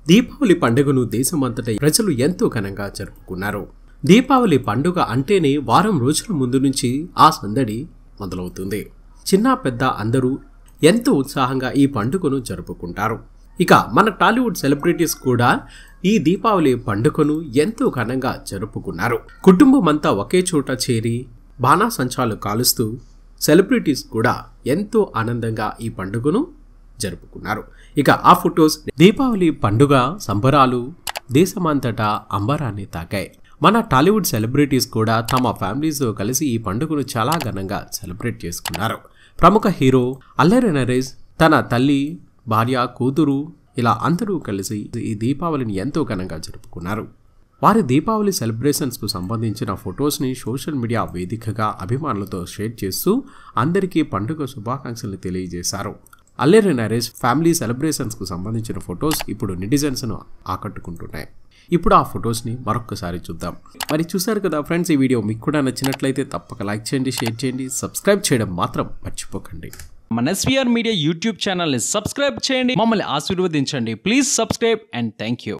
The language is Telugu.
దీపావళి పండుగను దేశమంతటా ప్రజలు ఎంతో ఘనంగా జరుపుకున్నారు దీపావళి పండుగ అంటేనే వారం రోజుల ముందు నుంచి ఆ సందడి మొదలవుతుంది చిన్న పెద్ద అందరూ ఎంతో ఉత్సాహంగా ఈ పండుగను జరుపుకుంటారు ఇక మన టాలీవుడ్ సెలబ్రిటీస్ కూడా ఈ దీపావళి పండుగను ఎంతో ఘనంగా జరుపుకున్నారు కుటుంబం అంతా ఒకే చోట చేరి బాణాసంచాలు కాలుస్తూ సెలబ్రిటీస్ కూడా ఎంతో ఆనందంగా ఈ పండుగను జరుపుకున్నారు ఇక ఆ ఫొటోస్ దీపావళి పండుగ సంబరాలు దేశమంతటా అంబరాన్ని తాకాయి మన టాలీవుడ్ సెలబ్రిటీస్ కూడా తమ ఫ్యామిలీస్తో కలిసి ఈ పండుగను చాలా ఘనంగా సెలబ్రేట్ చేసుకున్నారు ప్రముఖ హీరో అల్లరి నరేష్ తన తల్లి భార్య కూతురు ఇలా అందరూ కలిసి ఈ దీపావళిని ఎంతో ఘనంగా జరుపుకున్నారు వారి దీపావళి సెలబ్రేషన్స్కు సంబంధించిన ఫొటోస్ని సోషల్ మీడియా వేదికగా అభిమానులతో షేర్ చేస్తూ అందరికీ పండుగ శుభాకాంక్షలు తెలియజేశారు అల్లేరి నరేష్ ఫ్యామిలీ సెలబ్రేషన్స్కు సంబంధించిన ఫొటోస్ ఇప్పుడు నెటిజన్స్ను ఆకట్టుకుంటున్నాయి ఇప్పుడు ఆ ఫొటోస్ని మరొక్కసారి చూద్దాం మరి చూసారు కదా ఫ్రెండ్స్ ఈ వీడియో మీకు కూడా నచ్చినట్లయితే తప్పక లైక్ చేయండి షేర్ చేయండి సబ్స్క్రైబ్ చేయడం మాత్రం మర్చిపోకండి మన ఎస్వీఆర్ మీడియా యూట్యూబ్ ఛానల్ని సబ్స్క్రైబ్ చేయండి మమ్మల్ని ఆశీర్వదించండి please subscribe and thank you